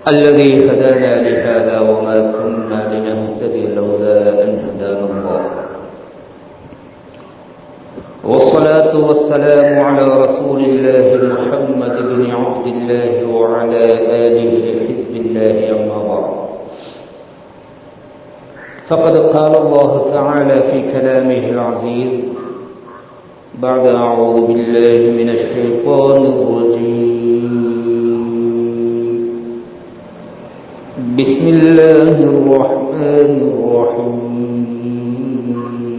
الذي هدانا لهذا وما كنا لنهتدي لولا أن هدانا الله والصلاة والسلام على رسول الله محمد بن عبد الله وعلى آله حزب الله أما بعد فقد قال الله تعالى في كلامه العزيز بعد أعوذ بالله من الشيطان الرجيم بسم الله الرحمن الرحيم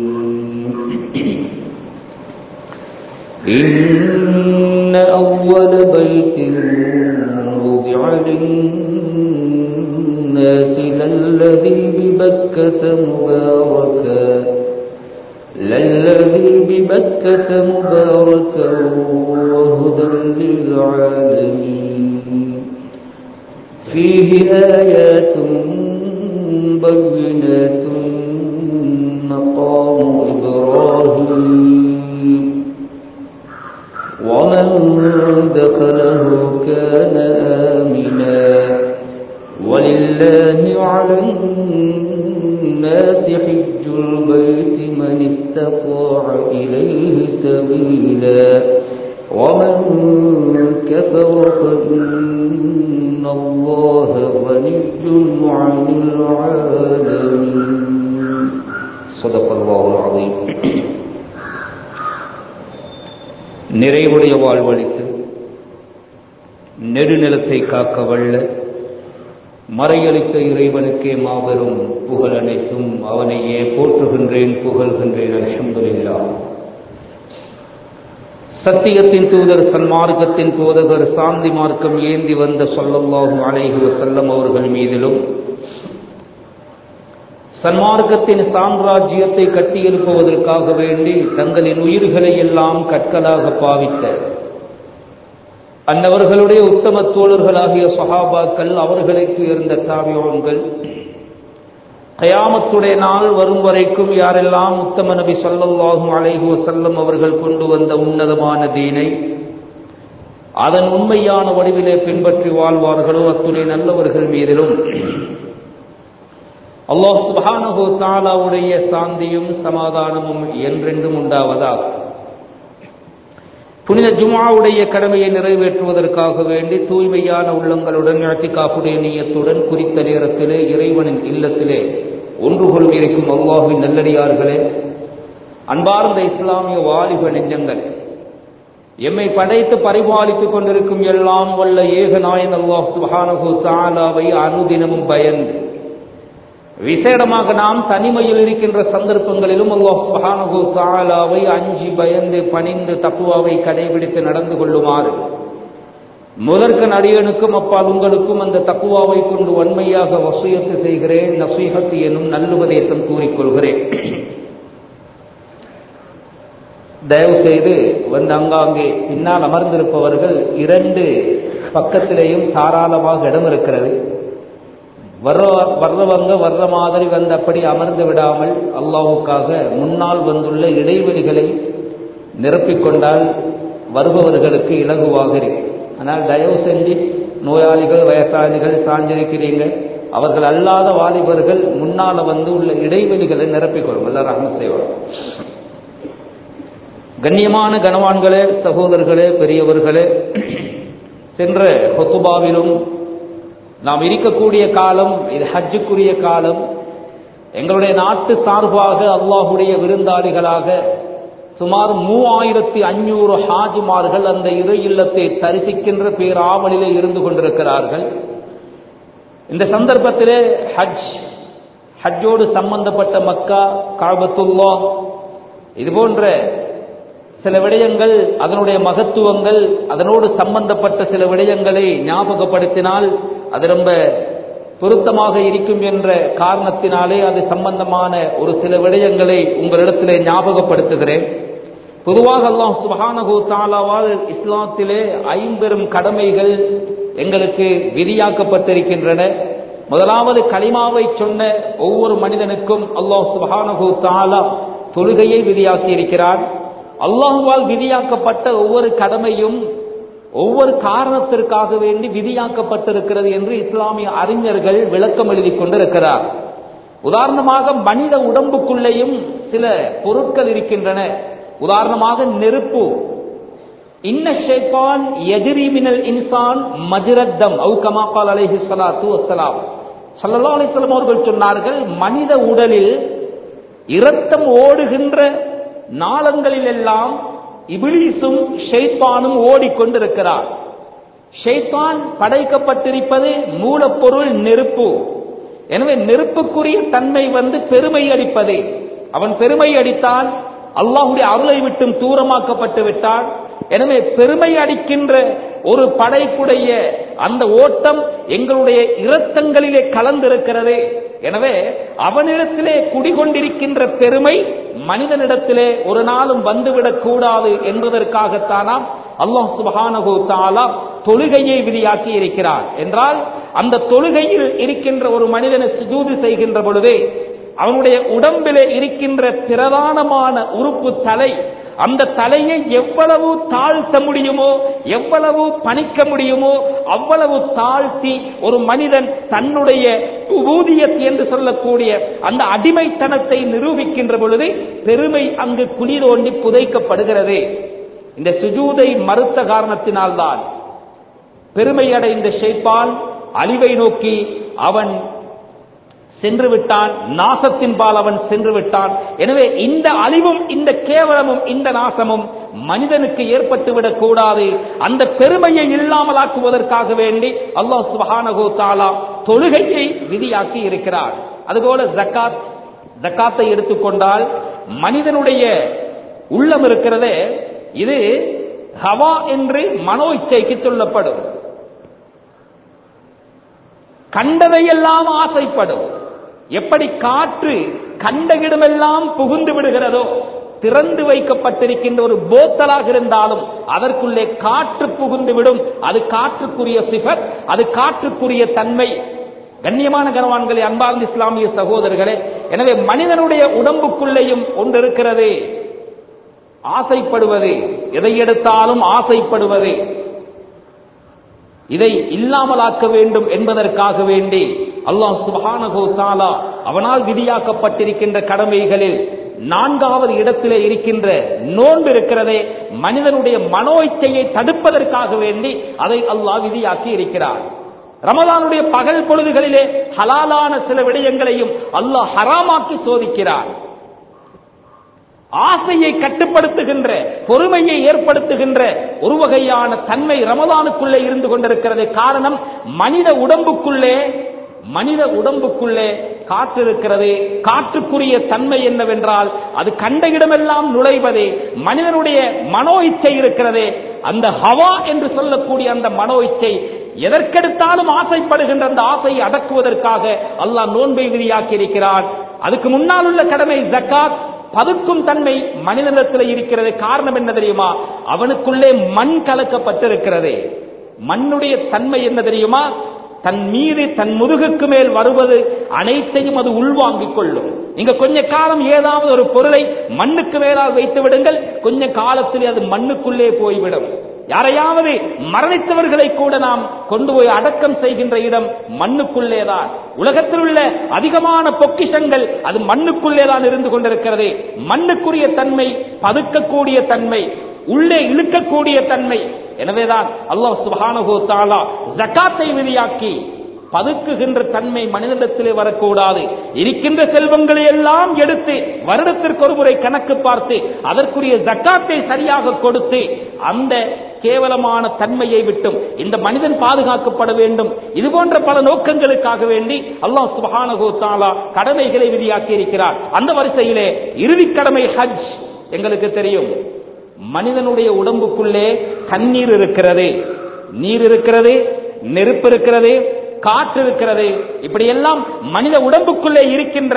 إن أول بيت وضع للناس للذي ببكة مباركا للذي ببكة مباركا وهدى للعالمين فيه آيات بينات مقام إبراهيم ومن دخله كان آمنا ولله على الناس حج البيت من استطاع إليه سبيلا ومن كفر فإن الله غني عن العالمين صدق الله العظيم நிறைவுடைய வாழ்வழித்து நெடுநிலத்தை காக்க வல்ல மறையளித்த இறைவனுக்கே மாபெரும் புகழ் அனைத்தும் அவனையே போற்றுகின்றேன் புகழ்கின்றேன் அலமதுல்லா சத்தியத்தின் தூதர் சன்மார்க்கத்தின் போதகர் சாந்தி மார்க்கம் ஏந்தி வந்த சொல்லல்லாஹும் அலைஹி வசல்லம் அவர்கள் மீதிலும் சன்மார்க்கத்தின் சாம்ராஜ்யத்தை கட்டியெழுப்புவதற்காக வேண்டி தங்களின் உயிர்களை எல்லாம் கற்களாக பாவித்த அன்னவர்களுடைய உத்தம தோழர்களாகிய சஹாபாக்கள் அவர்களுக்கு இருந்த தாவியோன்கள் கயாமத்துடைய நாள் வரும் வரைக்கும் யாரெல்லாம் உத்தம நபி சொல்லல்லாஹும் அலைஹு வசல்லம் அவர்கள் கொண்டு வந்த உன்னதமான தீனை அதன் உண்மையான வடிவிலே பின்பற்றி வாழ்வார்களோ அத்துணை நல்லவர்கள் மீதிலும் அல்லாஹ் சுபானஹோ தாலாவுடைய சாந்தியும் சமாதானமும் என்றென்றும் உண்டாவதாக புனித ஜுமாவுடைய கடமையை நிறைவேற்றுவதற்காக வேண்டி தூய்மையான உள்ளங்களுடன் அத்திகாப்புடைய நீயத்துடன் குறித்த நேரத்திலே இறைவனின் இல்லத்திலே ஒன்று கொள்கிருக்கும் அல்லாஹின் நல்லடியார்களே அன்பார்ந்த இஸ்லாமிய வாலிப நெஞ்சங்கள் எம்மை படைத்து பரிபாலித்துக் கொண்டிருக்கும் எல்லாம் வல்ல ஏகநாயன் அல்லாஹ் சுபானகு தாலாவை அனுதினமும் பயந்து விசேடமாக நாம் தனிமையில் இருக்கின்ற சந்தர்ப்பங்களிலும் அல்லாஹ் சுஹானகு தாலாவை அஞ்சி பயந்து பணிந்து தப்புவாவை கடைபிடித்து நடந்து கொள்ளுமாறு முதற்க நடிகனுக்கும் அப்பால் உங்களுக்கும் அந்த தக்குவாவை கொண்டு வன்மையாக வசூயத்து செய்கிறேன் நசீகத்து எனும் நல்லுபதேசம் கூறிக்கொள்கிறேன் தயவு செய்து வந்து அங்காங்கே பின்னால் அமர்ந்திருப்பவர்கள் இரண்டு பக்கத்திலேயும் தாராளமாக இடம் இருக்கிறது வர்ற வர்றவங்க வர்ற மாதிரி வந்து அப்படி அமர்ந்து விடாமல் அல்லாவுக்காக முன்னால் வந்துள்ள இடைவெளிகளை நிரப்பிக்கொண்டால் வருபவர்களுக்கு இலகுவாக இருக்கு ஆனால் தயவு செஞ்சு நோயாளிகள் வயசாளிகள் சாஞ்சிருக்கிறீங்க அவர்கள் அல்லாத வாலிபர்கள் முன்னால் வந்து உள்ள இடைவெளிகளை நிரப்பிக்கொள்ளும் எல்லாம் ரஹம செய்வார் கண்ணியமான கனவான்களே சகோதரர்களே பெரியவர்களே சென்ற ஹொத்துபாவிலும் நாம் இருக்கக்கூடிய காலம் இது ஹஜ்ஜுக்குரிய காலம் எங்களுடைய நாட்டு சார்பாக அல்லாஹுடைய விருந்தாளிகளாக சுமார் மூவாயிரத்தி அஞ்சூறு ஹாஜிமார்கள் அந்த இறை இல்லத்தை தரிசிக்கின்ற பேராவலிலே இருந்து கொண்டிருக்கிறார்கள் இந்த சந்தர்ப்பத்திலே ஹஜ் ஹஜ்ஜோடு சம்பந்தப்பட்ட மக்கா காபத்துல்லா இது போன்ற சில விடயங்கள் அதனுடைய மகத்துவங்கள் அதனோடு சம்பந்தப்பட்ட சில விடயங்களை ஞாபகப்படுத்தினால் அது ரொம்ப பொருத்தமாக இருக்கும் என்ற காரணத்தினாலே அது சம்பந்தமான ஒரு சில விடயங்களை உங்களிடத்திலே ஞாபகப்படுத்துகிறேன் பொதுவாக அல்லாஹ் சுபஹானஹு தாலாவால் இஸ்லாத்திலே ஐம்பெரும் கடமைகள் எங்களுக்கு விதியாக்கப்பட்டிருக்கின்றன முதலாவது களிமாவை சொன்ன ஒவ்வொரு மனிதனுக்கும் அல்லாஹ் சுபஹானஹு தாலா தொழுகையை விதியாக்கி இருக்கிறார் அல்லாஹுவால் விதியாக்கப்பட்ட ஒவ்வொரு கடமையும் ஒவ்வொரு காரணத்திற்காக வேண்டி விதியாக்கப்பட்டிருக்கிறது என்று இஸ்லாமிய அறிஞர்கள் விளக்கம் எழுதி கொண்டிருக்கிறார் உதாரணமாக மனித உடம்புக்குள்ளேயும் சில பொருட்கள் இருக்கின்றன உதாரணமாக நெருப்பு இன்ன ஷேப்பான் எதிரி மினல் இன்சான் மஜிரத்தம் அவு கமாக்கால் அலைஹி ஸலாத்து வஸ்ஸலாம் ஸல்லல்லாஹு அலைஹி வஸல்லம் அவர்கள் சொன்னார்கள் மனித உடலில் இரத்தம் ஓடுகின்ற நாளங்களில் எல்லாம் இபிலீசும் ஷைத்தானும் ஓடிக்கொண்டிருக்கிறார் ஷைத்தான் படைக்கப்பட்டிருப்பது மூலப்பொருள் நெருப்பு எனவே நெருப்புக்குரிய தன்மை வந்து பெருமை அடிப்பது அவன் பெருமை அடித்தான் அல்லாஹுடைய அருளை விட்டும் தூரமாக்கப்பட்டு விட்டான் எனவே பெருமை அடிக்கின்ற ஒரு படைப்புடைய அந்த ஓட்டம் எங்களுடைய இரத்தங்களிலே கலந்திருக்கிறது எனவே அவனிடத்திலே குடிகொண்டிருக்கின்ற பெருமை மனிதனிடத்திலே ஒரு நாளும் வந்துவிடக் கூடாது என்பதற்காகத்தானாம் அல்லாஹ் சுபஹானஹு தாலா தொழுகையை விதியாக்கி இருக்கிறார் என்றால் அந்த தொழுகையில் இருக்கின்ற ஒரு மனிதனை சுஜூது செய்கின்ற பொழுதே அவனுடைய உடம்பிலே இருக்கின்ற பிரதானமான உறுப்பு தலை அந்த தலையை எவ்வளவு தாழ்த்த முடியுமோ எவ்வளவு பணிக்க முடியுமோ அவ்வளவு தாழ்த்தி ஒரு மனிதன் தன்னுடைய ஊதியத் என்று சொல்லக்கூடிய அந்த அடிமைத்தனத்தை நிரூபிக்கின்ற பொழுது பெருமை அங்கு குழி தோண்டி புதைக்கப்படுகிறது இந்த சுஜூதை மறுத்த காரணத்தினால்தான் பெருமை அடைந்த ஷேப்பான் அழிவை நோக்கி அவன் சென்று விட்டான் நாசத்தின் பால் அவன் சென்று விட்டான் எனவே இந்த அழிவும் இந்த கேவலமும் இந்த நாசமும் மனிதனுக்கு ஏற்பட்டுவிடக் கூடாது அந்த பெருமையை இல்லாமலாக்குவதற்காக வேண்டி அல்லாஹ் சுபஹானஹு தாலா தொழுகையை விதியாக்கி இருக்கிறார் அதுபோல ஜக்காத் ஜக்காத்தை எடுத்துக்கொண்டால் மனிதனுடைய உள்ளம் இருக்கிறதே இது ஹவா என்று மனோ இச்சைக்கு சொல்லப்படும் கண்டதையெல்லாம் ஆசைப்படும் எப்படி காற்று கண்ட இடமெல்லாம் புகுந்து விடுகிறதோ திறந்து வைக்கப்பட்டிருக்கின்ற ஒரு போத்தலாக இருந்தாலும் அதற்குள்ளே காற்று புகுந்து விடும் அது காற்றுக்குரிய சிஃபத் அது காற்றுக்குரிய தன்மை கண்ணியமான கனவான்களே அன்பார்ந்த இஸ்லாமிய சகோதரர்களே எனவே மனிதனுடைய உடம்புக்குள்ளேயும் ஒன்று இருக்கிறது ஆசைப்படுவது எதை எடுத்தாலும் ஆசைப்படுவது இதை இல்லாமலாக்க வேண்டும் என்பதற்காக வேண்டி அல்லாஹ் சுபஹானஹு தாலா அவனால் விதியாக்கப்பட்டிருக்கின்ற கடமைகளில் நான்காவது இடத்திலே இருக்கின்ற நோன்பு இருக்கிறதே மனிதனுடைய மனோ இச்சையை தடுப்பதற்காக வேண்டி அதை அல்லாஹ் விதியாக்கி இருக்கிறார் ரமலானுடைய பகல் பொழுதுகளிலே ஹலாலான சில விடயங்களையும் அல்லாஹ் ஹராமாக்கி சோதிக்கிறார் ஆசையை கட்டுப்படுத்துகின்ற பொறுமையை ஏற்படுத்துகின்ற ஒரு வகையான தன்மை ரமதானுக்குள்ளே இருந்து கொண்டிருக்கிறது காரணம் மனித உடம்புக்குள்ளே மனித உடம்புக்குள்ளே காற்று இருக்கிறது காற்றுக்குரிய தன்மை என்னவென்றால் அது கண்ட இடமெல்லாம் நுழைவது மனிதனுடைய மனோ இச்சை இருக்கிறது அந்த ஹவா என்று சொல்லக்கூடிய அந்த மனோ இச்சை எதற்கெடுத்தாலும் ஆசைப்படுகின்ற அந்த ஆசையை அடக்குவதற்காக அல்லாஹ் நோன்பை விதியாக்கி இருக்கிறான் அதுக்கு முன்னால் உள்ள கடமை ஜக்காத் பதுக்கும் தன்மை மனிதனிடத்தில் இருக்கிறது காரணம் என்ன தெரியுமா அவனுக்குள்ளே மண் கலக்கப்பட்டிருக்கிறது மண்ணுடைய தன்மை என்ன தெரியுமா தன் மீது தன் முதுகுக்கு மேல் வருவது அனைத்தையும் அது உள்வாங்கிக் கொள்ளும் நீங்க கொஞ்ச காலம் ஏதாவது ஒரு பொருளை மண்ணுக்கு மேலால் வைத்து விடுங்கள் கொஞ்ச காலத்திலே அது மண்ணுக்குள்ளே போய்விடும் யாரையாவது மரணித்தவர்களை கூட நாம் கொண்டு போய் அடக்கம் செய்கின்ற இடம் மண்ணுக்குள்ளேதான் உலகத்தில் உள்ள அதிகமான பொக்கிஷங்கள் அது மண்ணுக்குள்ளேதான் இருந்து கொண்டிருக்கிறது மண்ணுக்குரிய தன்மை பதுக்கக்கூடிய தன்மை உள்ளே இழுக்கக்கூடிய தன்மை எனவேதான் அல்லாஹ் சுபஹானஹு தாலா ஜக்காத்தை விதியாக்கி பதுக்குகின்ற தன்மை மனிதனிடத்திலே வரக்கூடாது இருக்கின்ற செல்வங்களை எல்லாம் எடுத்து வருடத்திற்கு ஒரு முறை கணக்கு பார்த்து அதற்குரிய ஜக்காத்தை சரியாக கொடுத்து அந்த கேவலமான தன்மையை விட்டும் இந்த மனிதன் பாதுகாக்கப்பட வேண்டும் இது போன்ற பல நோக்கங்களுக்காக வேண்டி அல்லாஹ் சுபஹானஹு தாலா கடமைகளை விதியாக்கி இருக்கிறார் அந்த வரிசையிலே இறுதி கடமை ஹஜ் எங்களுக்கு தெரியும் மனிதனுடைய உடம்புக்குள்ளே தண்ணீர் இருக்கிறது நீர் இருக்கிறது நெருப்பு இருக்கிறது காற்று இருக்கிறது இப்படி எல்லாம் மனித உடம்புக்குள்ளே இருக்கின்ற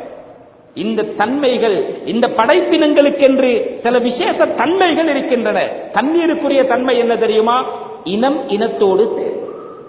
இந்த தன்மைகள் இந்த படைப்பினங்களுக்கென்று சில விசேஷ தன்மைகள் இருக்கின்றன தண்ணீருக்குரிய தன்மை என்ன தெரியுமா இனம் இனத்தோடு சேரும்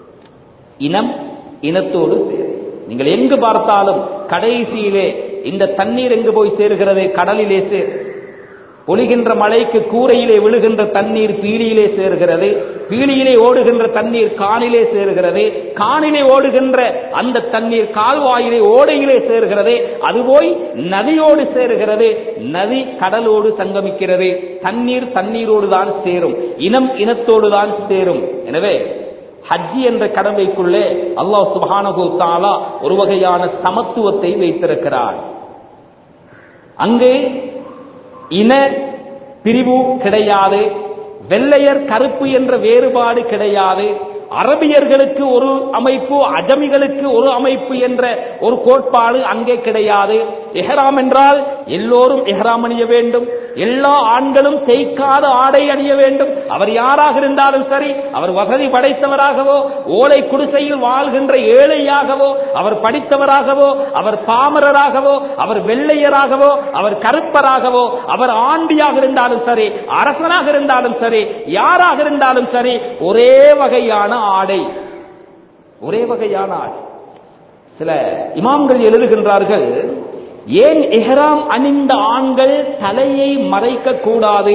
இனம் இனத்தோடு சேரும் நீங்கள் எங்கு பார்த்தாலும் கடைசியிலே இந்த தண்ணீர் எங்கு போய் சேருகிறது கடலிலே சேரும் பொழிகின்ற மழைக்கு கூரையிலே விழுகின்ற தண்ணீர் பீலியிலே சேர்கிறது பீலியிலே ஓடுகின்ற தண்ணீர் காணிலே சேர்கிறது காணிலே ஓடுகின்ற அந்த தண்ணீர் கால்வாயிலே ஓடையிலே சேர்கிறது அது போய் நதியோடு சேருகிறது நதி கடலோடு சங்கமிக்கிறது தண்ணீர் தண்ணீரோடு தான் சேரும் இனம் இனத்தோடு தான் சேரும் எனவே ஹஜ்ஜி என்ற கடமைக்குள்ளே அல்லாஹ் சுபானகு தாலா ஒரு வகையான சமத்துவத்தை வைத்திருக்கிறார் அங்கே இன பிரிவு கிடையாது வெள்ளையர் கருப்பு என்ற வேறுபாடு கிடையாது அரபியர்களுக்கு ஒரு அமைப்பு அஜமிகளுக்கு ஒரு அமைப்பு என்ற ஒரு கோட்பாடு அங்கே கிடையாது எஹராம் என்றால் எல்லோரும் எஹராம் அணிய வேண்டும் எல்லா ஆண்களும் தேய்க்காத ஆடை அணிய வேண்டும் அவர் யாராக இருந்தாலும் சரி அவர் வசதி படைத்தவராகவோ ஓலை குடிசையில் வாழ்கின்ற ஏழையாகவோ அவர் படித்தவராகவோ அவர் பாமரராகவோ அவர் வெள்ளையராகவோ அவர் கருப்பராகவோ அவர் ஆண்டியாக இருந்தாலும் சரி அரசனாக இருந்தாலும் சரி யாராக இருந்தாலும் சரி ஒரே வகையான ஆடை ஒரே வகையான ஆடை சில இமாம்கள் எழுதுகின்றார்கள் ஏன் எஹராம் அணிந்த ஆண்கள் தலையை மறைக்க கூடாது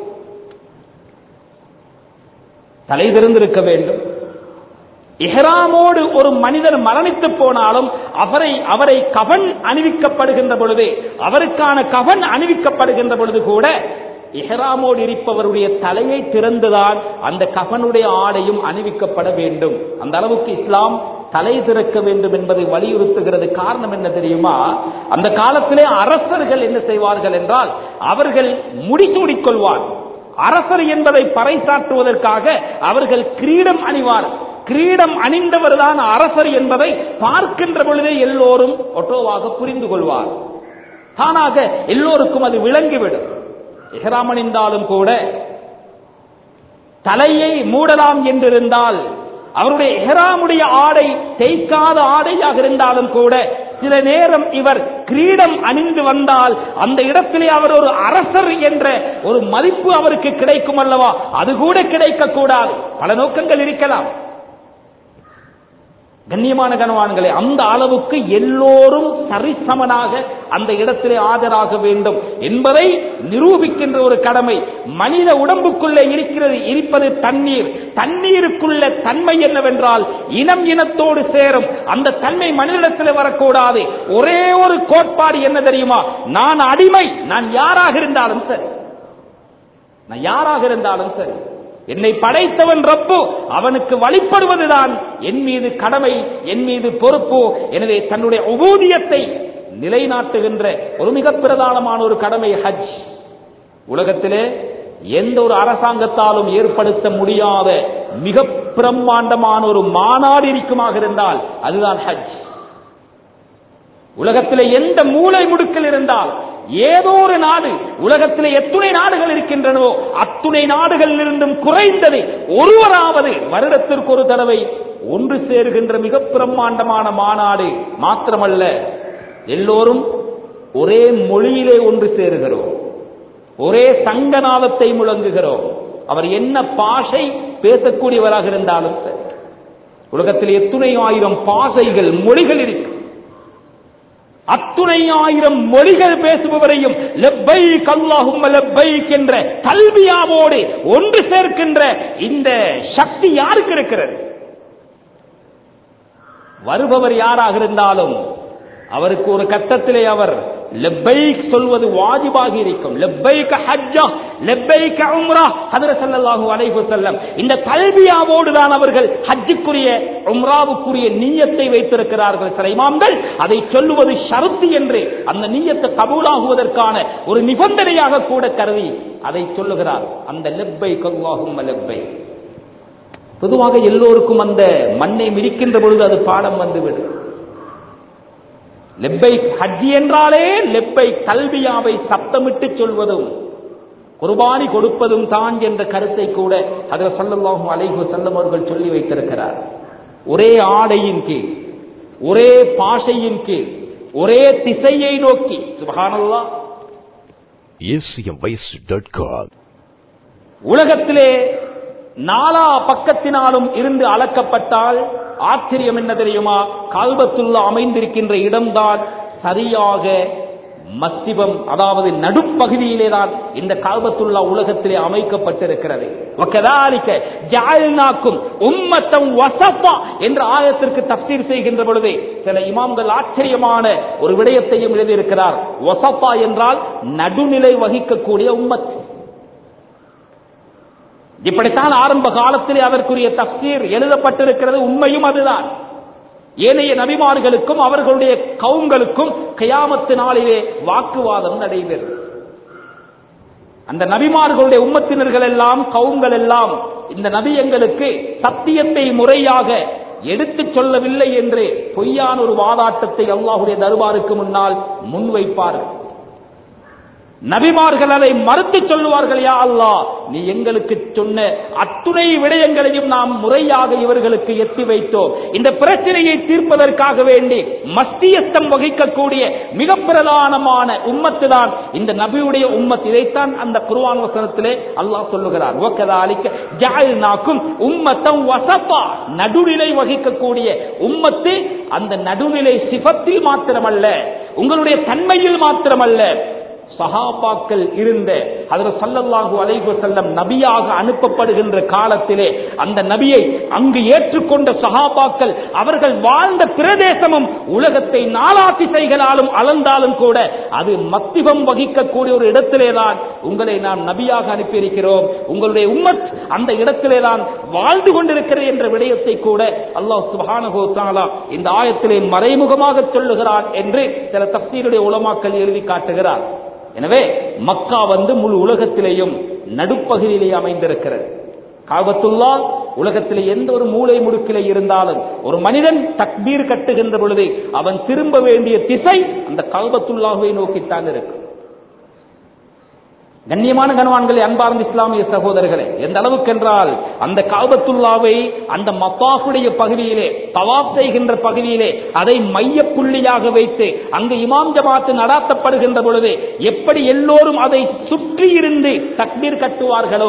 தலை திறந்திருக்க வேண்டும் இஹ்ராமோடு ஒரு மனிதர் மரணித்து போனாலும் அவரை அவரை கவன் அணிவிக்கப்படுகின்ற பொழுது அவருக்கான கவன் அணிவிக்கப்படுகின்ற பொழுது கூட இஹ்ராமோடு இருப்பவருடைய தலையை திறந்துதான் அந்த கஃனுடைய ஆடையும் அணிவிக்கப்பட வேண்டும் அந்த அளவுக்கு இஸ்லாம் தலை திறக்க வேண்டும் என்பதை வலியுறுத்துகிறது காரணம் என்ன தெரியுமா அந்த காலத்திலே அரசர்கள் என்ன செய்வார்கள் என்றால் அவர்கள் முடிசூடிக் கொள்வார் அரசர் என்பதை பறைசாற்றுவதற்காக அவர்கள் கிரீடம் அணிவார் கிரீடம் அணிந்தவர் தான் அரசர் என்பதை பார்க்கின்ற பொழுதே எல்லோரும் ஒட்டோவாக புரிந்து கொள்வார் தானாக எல்லோருக்கும் அது விளங்கிவிடும் இஹ்ராம் அணிந்தாலும் கூட தலையை மூடலாம் என்றிருந்தால் அவருடைய எஹராமுடைய ஆடை தேய்க்காத ஆடையாக இருந்தாலும் கூட சில நேரம் இவர் கிரீடம் அணிந்து வந்தால் அந்த இடத்திலே அவர் ஒரு அரசர் என்ற ஒரு மதிப்பு அவருக்கு கிடைக்கும் அல்லவா அது கூட கிடைக்க கூடாது பல நோக்கங்கள் இருக்கலாம் கண்ணியமான கனவான்களே அந்த அளவுக்கு எல்லோரும் சரிசமனாக அந்த இடத்திலே ஆஜராக வேண்டும் என்பதை நிரூபிக்கின்ற ஒரு கடமை மனித உடம்புக்குள்ளே இருக்கிறது இருப்பது தண்ணீர் தண்ணீருக்குள்ள தன்மை என்னவென்றால் இனம் இனத்தோடு சேரும் அந்த தன்மை மனிதனிடத்தில் வரக்கூடாது ஒரே ஒரு கோட்பாடு என்ன தெரியுமா நான் அடிமை நான் யாராக இருந்தாலும் சரி நான் யாராக இருந்தாலும் சரி என்னை படைத்தவன் ரப்பு அவனுக்கு வழிபடுவதுதான் என் மீது கடமை என் மீது பொறுப்பு எனவே தன்னுடைய உபூதியத்தை நிலைநாட்டுகின்ற ஒரு மிக பிரதானமான ஒரு கடமை ஹஜ் உலகத்திலே எந்த ஒரு அரசாங்கத்தாலும் ஏற்படுத்த முடியாத மிக பிரம்மாண்டமான ஒரு மாநாடு இருக்குமாக இருந்தால் அதுதான் ஹஜ் உலகத்திலே எந்த மூளை முடுக்கில் இருந்தால் ஏதோ ஒரு நாடு உலகத்திலே எத்துணை நாடுகள் இருக்கின்றனவோ அத்துணை நாடுகளில் இருந்தும் குறைந்தது ஒருவராவது வருடத்திற்கு ஒரு தடவை ஒன்று சேருகின்ற மிக பிரம்மாண்டமான மாநாடு மாத்திரமல்ல எல்லோரும் ஒரே மொழியிலே ஒன்று சேருகிறோம் ஒரே சங்கநாதத்தை முழங்குகிறோம் அவர் என்ன பாஷை பேசக்கூடியவராக இருந்தாலும் சரி உலகத்தில் எத்துணை ஆயிரம் பாஷைகள் மொழிகள் இருக்கு அத்துணை ஆயிரம் மொழிகள் பேசுபவரையும் லெப்பைக் அல்லாஹும் லெப்பைக் என்ற கல்வியாவோடு ஒன்று சேர்க்கின்ற இந்த சக்தி யாருக்கு இருக்கிறது வருபவர் யாராக இருந்தாலும் அவருக்கு ஒரு கட்டத்திலே அவர் லெப்பைக் சொல்வது வாஜிபாகி இருக்கும் லெப்பைக் ஹஜ்ஜா லெப்பைக் உம்ரா ஹதர ஸல்லல்லாஹு அலைஹி வஸல்லம் இந்த கல்வியாவோடு தான் அவர்கள் ஹஜ்ஜுக்குரிய உம்ராவுக்குரிய நீயத்தை வைத்திருக்கிறார்கள் சில இமாம்கள் அதை சொல்லுவது ஷரத்து என்று அந்த நீயத்தை கபூலாகுவதற்கான ஒரு நிபந்தனையாக கூட கருதி அதை சொல்லுகிறார் அந்த லெப்பைக் அல்லாஹும் லெப்பைக் பொதுவாக எல்லோருக்கும் அந்த மண்ணை மிதிக்கின்ற பொழுது அது பாடம் வந்துவிடும் லெப்பை ஹஜ்ஜி என்றாலே லெப்பை கல்வியாவை சப்தமிட்டு சொல்வதும் குர்பானி கொடுப்பதும் தான் என்ற கருத்தை கூட அதில் சல்லல்லாஹும் அலைஹு செல்லம் அவர்கள் சொல்லி வைத்திருக்கிறார் ஒரே ஆடையின் கீழ் ஒரே பாஷையின் கீழ் ஒரே திசையை நோக்கி சுபஹானல்லா acmvoice.com உலகத்திலே நாலா பக்கத்தினாலும் இருந்து அளக்கப்பட்டால் ஆச்சரியம் என்ன தெரியுமா கால்பத்துள்ள அமைந்திருக்கின்ற இடம்தான் சரியாக மஸ்திபம் அதாவது நடுப்பகுதியிலே தான் இந்த காபத்துல்லா உலகத்திலே அமைக்கப்பட்டிருக்கிறது வக்கதாலிக்க ஜாயில்னாக்கும் உம்மத்தம் வசப்பா என்ற ஆயத்திற்கு தப்சீர் செய்கின்ற பொழுது சில இமாம்கள் ஆச்சரியமான ஒரு விடயத்தையும் எழுதியிருக்கிறார் வசப்பா என்றால் நடுநிலை வகிக்கக்கூடிய உம்மத் இப்படித்தான் ஆரம்ப காலத்திலே அதற்குரிய தப்சீர் எழுதப்பட்டிருக்கிறது உண்மையும் அதுதான் ஏனைய நபிமார்களுக்கும் அவர்களுடைய கவுங்களுக்கும் கயாமத்து நாளிலே வாக்குவாதம் நடைபெறும் அந்த நபிமார்களுடைய உம்மத்தினர்கள் எல்லாம் கவுங்கள் எல்லாம் இந்த நபி எங்களுக்கு சத்தியத்தை முறையாக எடுத்துச் சொல்லவில்லை என்று பொய்யான ஒரு வாதாட்டத்தை அல்லாஹுடைய தர்பாருக்கு முன்னால் முன்வைப்பார்கள் நபிமார்கள் அதை மறுத்து சொல்லுவார்கள் யா அல்லாஹ் நீ எங்களுக்கு சொன்ன அத்துணை விடயங்களையும் நாம் முறையாக இவர்களுக்கு எத்தி வைத்தோம் இந்த பிரச்சனையை தீர்ப்பதற்காக வேண்டி மத்தியஸ்தம் வகிக்கக்கூடிய மிக பிரதானமான உம்மத்து தான் இந்த நபியுடைய உம்மத் இதைத்தான் அந்த குர்ஆன் வசனத்திலே அல்லாஹ் சொல்லுகிறார் ஒக்கதாலிக்க ஜாயில்னாக்கும் உம்மத்தம் வசப்பா நடுநிலை வகிக்கக்கூடிய உம்மத்து அந்த நடுநிலை சிபத்தில் மாத்திரமல்ல உங்களுடைய தன்மையில் மாத்திரமல்ல சஹாபாக்கள் இருந்த அதில் சல்லல்லாஹு அலைஹி செல்லம் நபியாக அனுப்பப்படுகின்ற காலத்திலே அந்த நபியை அங்கு ஏற்றுக்கொண்ட சஹாபாக்கள் அவர்கள் வாழ்ந்த பிரதேசமும் உலகத்தை நாலா திசைகளாலும் அளந்தாலும் கூட அது மத்திபம் வகிக்கக்கூடிய ஒரு இடத்திலே தான் உங்களை நாம் நபியாக அனுப்பியிருக்கிறோம் உங்களுடைய உம்மத் அந்த இடத்திலே தான் வாழ்ந்து கொண்டிருக்கிறது என்ற விடயத்தை கூட அல்லாஹ் சுப்ஹானஹு தஆலா இந்த ஆயத்திலே மறைமுகமாக சொல்லுகிறான் என்று சில தப்சீருடைய உலமாக்கள் எழுதி காட்டுகிறார் எனவே மக்கா வந்து முழு உலகத்திலேயும் நடுப்பகுதியிலே அமைந்திருக்கிறது காபத்துல்லா உலகத்திலே எந்த ஒரு மூளை முடுக்கிலே இருந்தாலும் ஒரு மனிதன் தக்பீர் கட்டுகின்ற பொழுது அவன் திரும்ப வேண்டிய திசை அந்த காபத்துல்லாவை நோக்கித்தான் இருக்கும் கண்ணியமான கனவான்களை அன்பார்ந்த இஸ்லாமிய சகோதரர்களே எந்த அளவுக்கு என்றால் அந்த காபத்துல்லாவை அந்த மப்பாஃபுடைய பகுதியிலே தவாப் செய்கின்ற பகுதியிலே அதை மைய புள்ளியாக வைத்து அங்கு இமாம் ஜமாத்து நடாத்தப்படுகின்ற பொழுது எப்படி எல்லோரும் அதை சுற்றி இருந்து தக்பீர் கட்டுவார்களோ